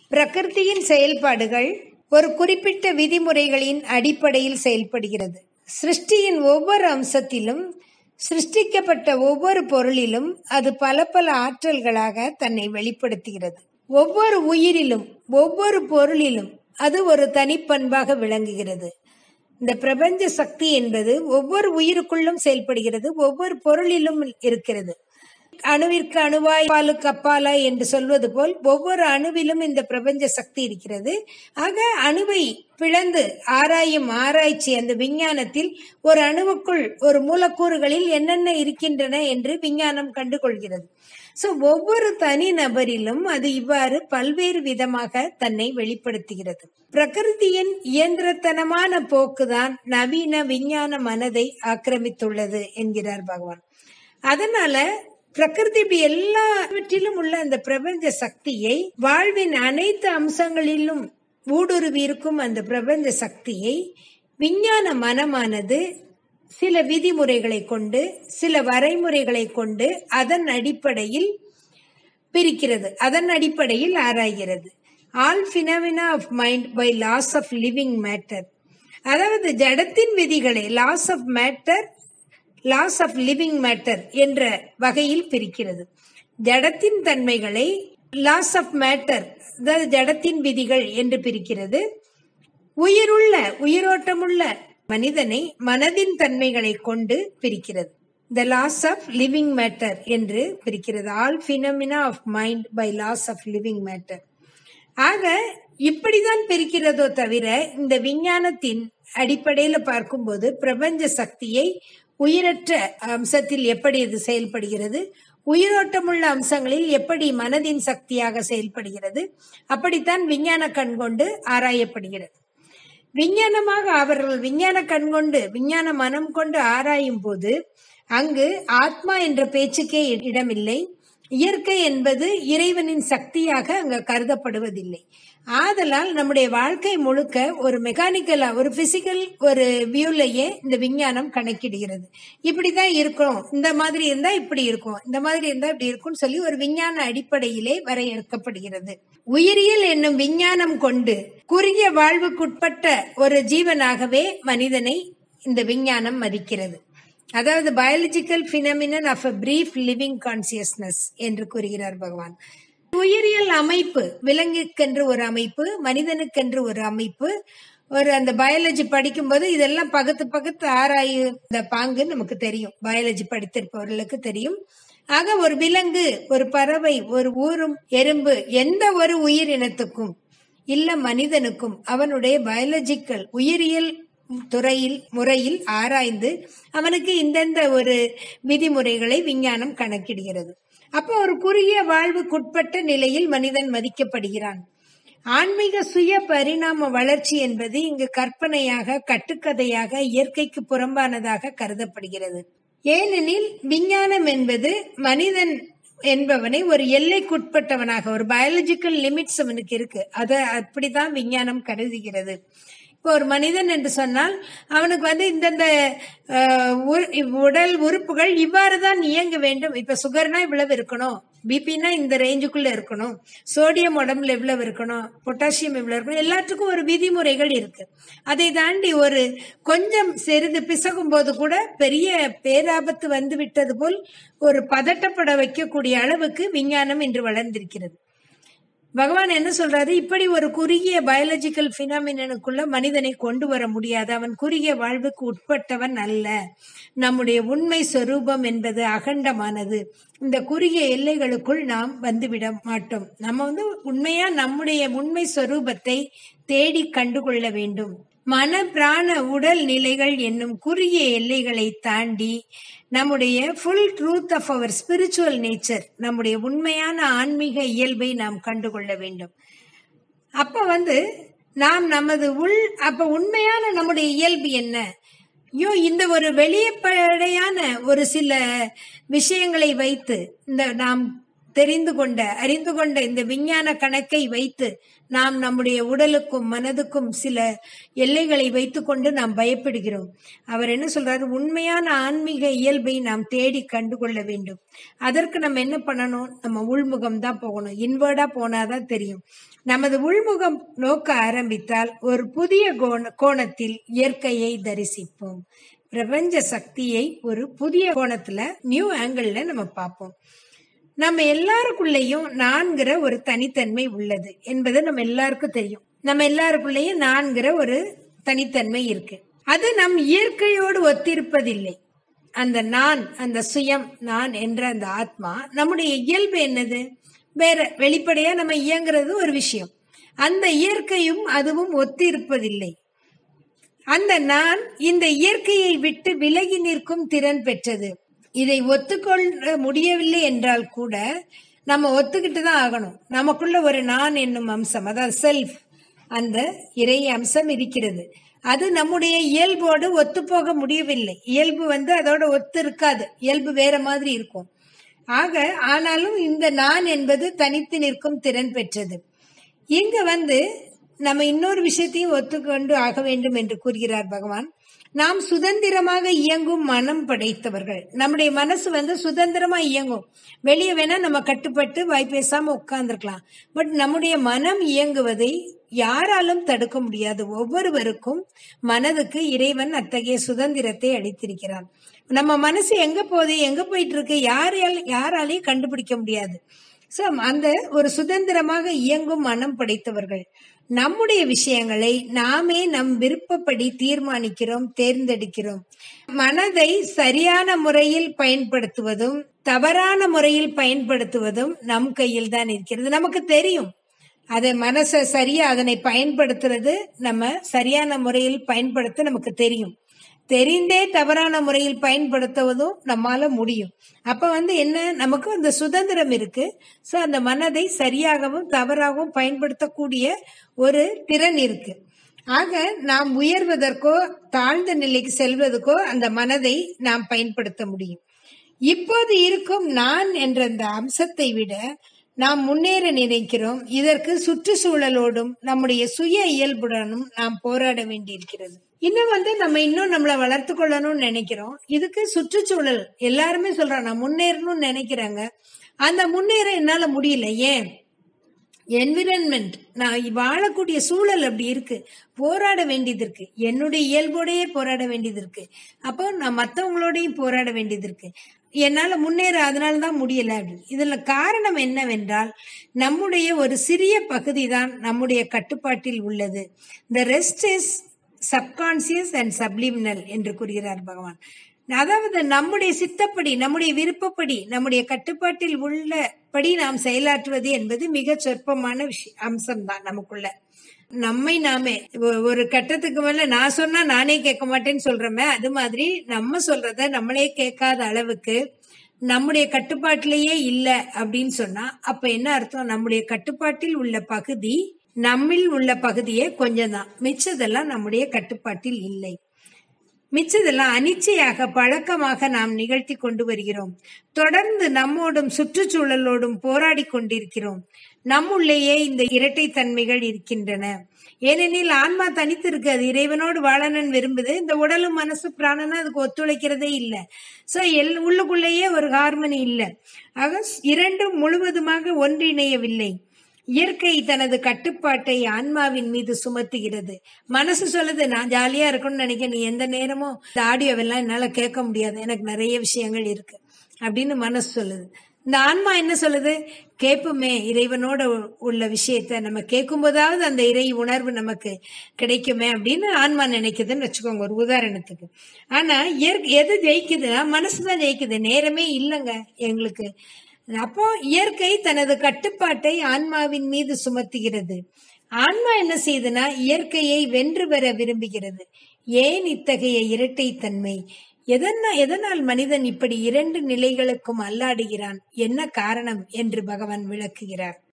பிரகிருதியின் செயல்பாடுகள் ஒரு குறிப்பிட்ட விதிமுறைகளின் அடிப்படையில் செயல்படுகிறது சிருஷ்டியின் ஒவ்வொரு அம்சத்திலும் சிருஷ்டிக்கப்பட்ட ஒவ்வொரு பொருளிலும் அது பல பல ஆற்றல்களாக தன்னை வெளிப்படுத்துகிறது ஒவ்வொரு உயிரிலும் ஒவ்வொரு பொருளிலும் அது ஒரு தனிப்பண்பாக விளங்குகிறது இந்த பிரபஞ்ச சக்தி என்பது ஒவ்வொரு உயிருக்குள்ளும் செயல்படுகிறது ஒவ்வொரு பொருளிலும் இருக்கிறது அணுவிற்கு அணுவாய் பாலுக்கு அப்பாலா என்று சொல்வது போல் ஒவ்வொரு அணுவிலும் இந்த பிரபஞ்ச சக்தி இருக்கிறது ஆக அணுவை பிளந்து ஆராயும் ஆராய்ச்சி அந்த விஞ்ஞானத்தில் ஒரு அணுவுக்குள் ஒரு மூலக்கூறுகளில் என்னென்ன இருக்கின்றன என்று விஞ்ஞானம் கண்டுகொள்கிறது சோ ஒவ்வொரு தனி நபரிலும் அது இவ்வாறு பல்வேறு விதமாக தன்னை வெளிப்படுத்துகிறது பிரகிருதியின் இயந்திரத்தனமான போக்குதான் நவீன விஞ்ஞான மனதை ஆக்கிரமித்துள்ளது என்கிறார் பகவான் அதனால பிரகிருதி இப்படி எல்லாவற்றிலும் உள்ள அந்த பிரபஞ்ச சக்தியை வாழ்வின் அனைத்து அம்சங்களிலும் ஊடுருவி இருக்கும் அந்த பிரபஞ்ச சக்தியை விஞ்ஞான மனமானது சில விதிமுறைகளை கொண்டு சில வரைமுறைகளை கொண்டு அதன் அடிப்படையில் பிரிக்கிறது அதன் அடிப்படையில் ஆராய்கிறது all phenomena of mind by laws of living matter அதாவது ஜடத்தின் விதிகளை laws of matter laws of living matter என்ற வகையில் பிரிக்கிறது ஜடத்தின் தன்மைகளை லாஸ் ஆஃப் மேட்டர் அதாவது ஜடத்தின் விதிகள் என்று பிரிக்கிறது உயிருள்ள உயிரோட்டமுள்ள மனிதனை மனதின் தன்மைகளை கொண்டு பிரிக்கிறது the laws of living matter என்று பிரிக்கிறது all phenomena of mind by laws of living matter ஆக இப்படிதான் பிரிக்கிறதோ தவிர இந்த விஞ்ஞானத்தின் அடிப்படையில பார்க்கும்போது பிரபஞ்ச சக்தியை உயிரற்ற அம்சத்தில் எப்படி இது செயல்படுகிறது உயிரோட்டமுள்ள அம்சங்களில் எப்படி மனதின் சக்தியாக செயல்படுகிறது அப்படித்தான் விஞ்ஞான கண் கொண்டு ஆராயப்படுகிறது விஞ்ஞானமாக அவர்கள் விஞ்ஞான கண் கொண்டு விஞ்ஞான மனம் கொண்டு ஆராயும் போது அங்கு ஆத்மா என்ற பேச்சுக்கே இடமில்லை இயற்கை என்பது இறைவனின் சக்தியாக அங்க கருதப்படுவதில்லை ஆதலால் நம்முடைய வாழ்க்கை முழுக்க ஒரு மெக்கானிக்கலா ஒரு பிசிக்கல் ஒரு வியூலையே இந்த விஞ்ஞானம் கணக்கிடுகிறது இப்படிதான் இருக்கும் இந்த மாதிரி இருந்தா இப்படி இருக்கும் இந்த மாதிரி இருந்தா இப்படி இருக்கும்னு சொல்லி ஒரு விஞ்ஞான அடிப்படையிலே வரையறுக்கப்படுகிறது உயிரியல் என்னும் விஞ்ஞானம் கொண்டு குறுகிய வாழ்வுக்குட்பட்ட ஒரு ஜீவனாகவே மனிதனை இந்த விஞ்ஞானம் மதிக்கிறது அதாவது biological phenomenon of a brief living consciousness என்று கூறுகிறார் பகவான் உயிரியல் அமைப்பு விலங்குக்கென்று ஒரு அமைப்பு மனிதனுக்கென்று ஒரு அமைப்பு ஒரு அந்த பயாலஜி படிக்கும்போது இதெல்லாம் பகுத்து பகுத்து ஆராயு இந்த பாங்கு நமக்கு தெரியும் பயாலஜி படித்திருப்பவர்களுக்கு தெரியும் ஆக ஒரு விலங்கு ஒரு பறவை ஒரு ஊரும் எறும்பு எந்த ஒரு உயிரினத்துக்கும் இல்ல மனிதனுக்கும் அவனுடைய பயாலஜிக்கல் உயிரியல் துறையில் முறையில் ஆராய்ந்து அவனுக்கு இந்தந்த ஒரு விதிமுறைகளை விஞ்ஞானம் கணக்கிடுகிறது அப்போ ஒரு குறுகிய வாழ்வுக்குட்பட்ட நிலையில் மனிதன் மதிக்கப்படுகிறான் ஆன்மீக சுய பரிணாம வளர்ச்சி என்பது இங்கு கற்பனையாக கட்டுக்கதையாக இயற்கைக்கு புறம்பானதாக கருதப்படுகிறது ஏனெனில் விஞ்ஞானம் என்பது மனிதன் என்பவனை ஒரு எல்லைக்குட்பட்டவனாக ஒரு பயாலஜிக்கல் லிமிட்ஸ் அவனுக்கு இருக்கு அதை அப்படிதான் விஞ்ஞானம் கருதுகிறது இப்போ ஒரு மனிதன் என்று சொன்னால் அவனுக்கு வந்து இந்தந்த உடல் உறுப்புகள் இவ்வாறு தான் இயங்க வேண்டும் இப்ப சுகர்னா இவ்வளவு இருக்கணும் பிபினா இந்த ரேஞ்சுக்குள்ள இருக்கணும் சோடியம் உடம்புல இவ்வளவு இருக்கணும் பொட்டாசியம் இவ்வளவு இருக்கணும் எல்லாத்துக்கும் ஒரு விதிமுறைகள் இருக்கு அதை தாண்டி ஒரு கொஞ்சம் சிறிது பிசகும் போது கூட பெரிய பேராபத்து வந்து விட்டது போல் ஒரு பதட்டப்பட வைக்கக்கூடிய அளவுக்கு விஞ்ஞானம் இன்று வளர்ந்திருக்கிறது பகவான் என்ன சொல்றாரு இப்படி ஒரு குறுகிய பயாலஜிக்கல் பினாமினனுக்குள்ள மனிதனை கொண்டு வர முடியாது அவன் குறுகிய வாழ்வுக்கு உட்பட்டவன் அல்ல நம்முடைய உண்மை சொரூபம் என்பது அகண்டமானது இந்த குறுகிய எல்லைகளுக்குள் நாம் வந்துவிட மாட்டோம் நம்ம வந்து உண்மையா நம்முடைய உண்மை சொரூபத்தை தேடி கண்டுகொள்ள வேண்டும் மன பிராண உடல் நிலைகள் என்னும் குறுகிய எல்லைகளை தாண்டி நம்முடைய full truth of our spiritual nature நம்முடைய உண்மையான ஆன்மீக இயல்பை நாம் கண்டுகொள்ள வேண்டும் அப்ப வந்து நாம் நமது உள் அப்ப உண்மையான நம்முடைய இயல்பு என்ன ஐயோ இந்த ஒரு வெளியப்படையான ஒரு சில விஷயங்களை வைத்து இந்த நாம் தெரிந்து கொண்ட அறிந்து கொண்ட இந்த விஞ்ஞான கணக்கை வைத்து நாம் நம்முடைய உடலுக்கும் மனதுக்கும் சில எல்லைகளை வைத்துக்கொண்டு நாம் பயப்படுகிறோம் அவர் என்ன சொல்றாரு உண்மையான ஆன்மீக இயல்பை நாம் தேடி கண்டுகொள்ள வேண்டும் அதற்கு நம்ம என்ன பண்ணணும் நம்ம உள்முகம் தான் போகணும் இன்வேர்டா போனாதான் தெரியும் நமது உள்முகம் நோக்க ஆரம்பித்தால் ஒரு புதிய கோண கோணத்தில் இயற்கையை தரிசிப்போம் பிரபஞ்ச சக்தியை ஒரு புதிய கோணத்துல நியூ ஆங்கிள் நம்ம பார்ப்போம் நம்ம எல்லாருக்குள்ளேயும் நான்கிற ஒரு தனித்தன்மை உள்ளது என்பது நம்ம எல்லாருக்கும் தெரியும் நம்ம எல்லாருக்குள்ளேயும் நான்கிற ஒரு தனித்தன்மை இருக்கு அது நம் இயற்கையோடு ஒத்திருப்பதில்லை அந்த நான் அந்த சுயம் நான் என்ற அந்த ஆத்மா நம்முடைய இயல்பு என்னது வேற வெளிப்படையா நம்ம இயங்குறது ஒரு விஷயம் அந்த இயற்கையும் அதுவும் ஒத்திருப்பதில்லை அந்த நான் இந்த இயற்கையை விட்டு விலகி நிற்கும் திறன் பெற்றது இதை ஒத்துக்கொள்ள முடியவில்லை என்றால் கூட நம்ம ஒத்துக்கிட்டு தான் ஆகணும் நமக்குள்ள ஒரு நான் என்னும் அம்சம் அதாவது செல்ஃப் அந்த இறை அம்சம் இருக்கிறது அது நம்முடைய இயல்போடு ஒத்து போக முடியவில்லை இயல்பு வந்து அதோட ஒத்து இருக்காது இயல்பு வேற மாதிரி இருக்கும் ஆக ஆனாலும் இந்த நான் என்பது தனித்து நிற்கும் திறன் பெற்றது இங்க வந்து நம்ம இன்னொரு விஷயத்தையும் ஒத்துக்கொண்டு ஆக வேண்டும் என்று கூறுகிறார் பகவான் நாம் சுதந்திரமாக இயங்கும் மனம் படைத்தவர்கள் நம்முடைய மனசு வந்து சுதந்திரமா இயங்கும் வெளியே வேணா நம்ம கட்டுப்பட்டு வாய் பேசாம உட்கார்ந்துருக்கலாம் பட் நம்முடைய மனம் இயங்குவதை யாராலும் தடுக்க முடியாது ஒவ்வொருவருக்கும் மனதுக்கு இறைவன் அத்தகைய சுதந்திரத்தை அளித்திருக்கிறான் நம்ம மனசு எங்க போகுது எங்க போயிட்டு இருக்கு யாரால யாராலையும் கண்டுபிடிக்க முடியாது சோ அந்த ஒரு சுதந்திரமாக இயங்கும் மனம் படைத்தவர்கள் நம்முடைய விஷயங்களை நாமே நம் விருப்பப்படி தீர்மானிக்கிறோம் தேர்ந்தெடுக்கிறோம் மனதை சரியான முறையில் பயன்படுத்துவதும் தவறான முறையில் பயன்படுத்துவதும் நம் கையில் தான் இருக்கிறது நமக்கு தெரியும் அதை மனசை சரியா அதனை பயன்படுத்துறது நம்ம சரியான முறையில் பயன்படுத்த நமக்கு தெரியும் தெரிந்தே தவறான முறையில் பயன்படுத்துவதும் நம்மால முடியும் அப்ப வந்து என்ன நமக்கு அந்த சுதந்திரம் இருக்கு சோ அந்த மனதை சரியாகவும் தவறாகவும் பயன்படுத்தக்கூடிய ஒரு திறன் இருக்கு ஆக நாம் உயர்வதற்கோ தாழ்ந்த நிலைக்கு செல்வதற்கோ அந்த மனதை நாம் பயன்படுத்த முடியும் இப்போது இருக்கும் நான் என்ற அந்த அம்சத்தை விட நாம் முன்னேற நினைக்கிறோம் இதற்கு சுற்றுச்சூழலோடும் நம்முடைய சுய இயல்புடனும் நாம் போராட வேண்டியிருக்கிறது இன்னும் வந்து நம்ம இன்னும் நம்மளை வளர்த்து கொள்ளணும்னு நினைக்கிறோம் இதுக்கு சுற்றுச்சூழல் எல்லாருமே சொல்றாங்க நான் முன்னேறணும்னு நினைக்கிறாங்க அந்த முன்னேற என்னால முடியல ஏன் என்விரான்மெண்ட் நான் வாழக்கூடிய சூழல் அப்படி இருக்கு போராட வேண்டியது இருக்கு என்னுடைய இயல்போடையே போராட வேண்டியது இருக்கு அப்போ நான் மற்றவங்களோடையும் போராட வேண்டியது இருக்கு என்னால முன்னேற அதனால தான் முடியல அப்படின்னு இதுல காரணம் என்னவென்றால் நம்முடைய ஒரு சிறிய பகுதி தான் நம்முடைய கட்டுப்பாட்டில் உள்ளது the rest is subconscious and subliminal என்று கூறுகிறார் பகவான் அதாவது நம்முடைய சித்தப்படி நம்முடைய விருப்பப்படி நம்முடைய கட்டுப்பாட்டில் உள்ளபடி நாம் செயலாற்றுவது என்பது மிக சொற்பமான விஷயம் அம்சம் தான் நமக்குள்ள நம்மை நாமே ஒ- ஒரு கட்டத்துக்கு மேல நான் சொன்னா நானே கேட்க மாட்டேன்னு சொல்றோமே அது மாதிரி நம்ம சொல்றத நம்மளே கேட்காத அளவுக்கு நம்முடைய கட்டுப்பாட்டிலேயே இல்ல அப்படின்னு சொன்னா அப்ப என்ன அர்த்தம் நம்முடைய கட்டுப்பாட்டில் உள்ள பகுதி நம்மில் உள்ள பகுதியே கொஞ்சம் தான் மிச்சதெல்லாம் நம்முடைய கட்டுப்பாட்டில் இல்லை மிச்சதெல்லாம் அனிச்சையாக பழக்கமாக நாம் நிகழ்த்தி கொண்டு வருகிறோம் தொடர்ந்து நம்மோடும் சுற்றுச்சூழலோடும் போராடி கொண்டிருக்கிறோம் நம்முள்ளேயே இந்த இரட்டை தன்மைகள் இருக்கின்றன ஏனெனில் ஆன்மா தனித்து இருக்கு அது இறைவனோடு வாழணும்னு விரும்புது இந்த உடலும் மனசு பிராணனும் அதுக்கு ஒத்துழைக்கிறதே இல்லை சோ எல் உள்ளுக்குள்ளேயே ஒரு ஹார்மனி இல்லை ஆக இரண்டும் முழுவதுமாக ஒன்றிணையவில்லை இயற்கை தனது கட்டுப்பாட்டை ஆன்மாவின் மீது சுமத்துகிறது மனசு சொல்லுது நான் ஜாலியா இருக்கணும்னு நினைக்கிறேன் நீ எந்த நேரமும் இந்த ஆடியோவெல்லாம் என்னால கேட்க முடியாது எனக்கு நிறைய விஷயங்கள் இருக்கு அப்படின்னு மனசு சொல்லுது இந்த ஆன்மா என்ன சொல்லுது கேட்போமே இறைவனோட உ- உள்ள விஷயத்த நம்ம கேட்கும் போதாவது அந்த இறை உணர்வு நமக்கு கிடைக்குமே அப்படின்னு ஆன்மா நினைக்குதுன்னு வச்சுக்கோங்க ஒரு உதாரணத்துக்கு ஆனா இயற்கை எது ஜெயிக்குதுன்னா மனசுதான் ஜெயிக்குது நேரமே இல்லைங்க எங்களுக்கு அப்போ இயற்கை தனது கட்டுப்பாட்டை ஆன்மாவின் மீது சுமத்துகிறது ஆன்மா என்ன செய்யுதுன்னா இயற்கையை வென்று பெற விரும்புகிறது ஏன் இத்தகைய இரட்டைத்தன்மை எதனா எதனால் மனிதன் இப்படி இரண்டு நிலைகளுக்கும் அல்லாடுகிறான் என்ன காரணம் என்று பகவான் விளக்குகிறார்